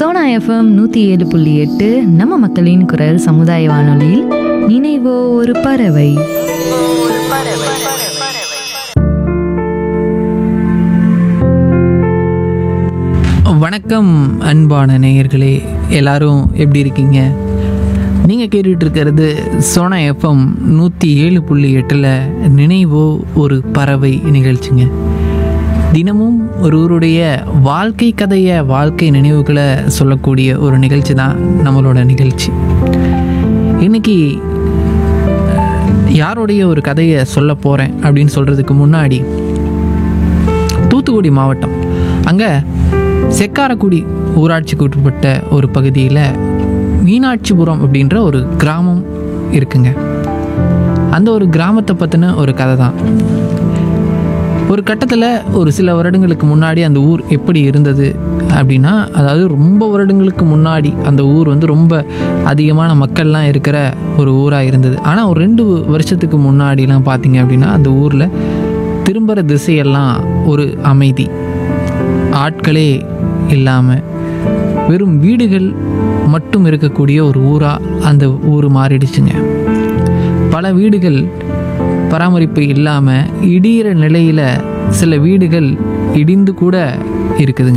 Sona FM நூற்றி ஏழு புள்ளி எட்டு நம்ம மக்களின் குரல் சமுதாய வானொலியில் நினைவோ ஒரு பறவை வணக்கம் அன்பான நேயர்களே எல்லாரும் எப்படி இருக்கீங்க நீங்கள் கேட்டுட்டு இருக்கிறது சோனா எஃப்எம் நூற்றி ஏழு புள்ளி எட்டில் நினைவோ ஒரு பறவை நிகழ்ச்சிங்க தினமும் ஒருவருடைய வாழ்க்கை கதையை வாழ்க்கை நினைவுகளை சொல்லக்கூடிய ஒரு நிகழ்ச்சி தான் நம்மளோட நிகழ்ச்சி இன்னைக்கு யாருடைய ஒரு கதையை சொல்ல போகிறேன் அப்படின்னு சொல்கிறதுக்கு முன்னாடி தூத்துக்குடி மாவட்டம் அங்கே செக்காரக்குடி ஊராட்சிக்கு உட்பட்ட ஒரு பகுதியில் மீனாட்சிபுரம் அப்படின்ற ஒரு கிராமம் இருக்குங்க அந்த ஒரு கிராமத்தை பற்றின ஒரு கதை தான் ஒரு கட்டத்தில் ஒரு சில வருடங்களுக்கு முன்னாடி அந்த ஊர் எப்படி இருந்தது அப்படின்னா அதாவது ரொம்ப வருடங்களுக்கு முன்னாடி அந்த ஊர் வந்து ரொம்ப அதிகமான மக்கள்லாம் இருக்கிற ஒரு ஊராக இருந்தது ஆனால் ஒரு ரெண்டு வருஷத்துக்கு முன்னாடிலாம் பார்த்தீங்க அப்படின்னா அந்த ஊரில் திரும்புகிற திசையெல்லாம் ஒரு அமைதி ஆட்களே இல்லாமல் வெறும் வீடுகள் மட்டும் இருக்கக்கூடிய ஒரு ஊராக அந்த ஊர் மாறிடுச்சுங்க பல வீடுகள் பராமரிப்பு இல்லாமல் இடிகிற நிலையில் சில வீடுகள் இடிந்து கூட இருக்குதுங்க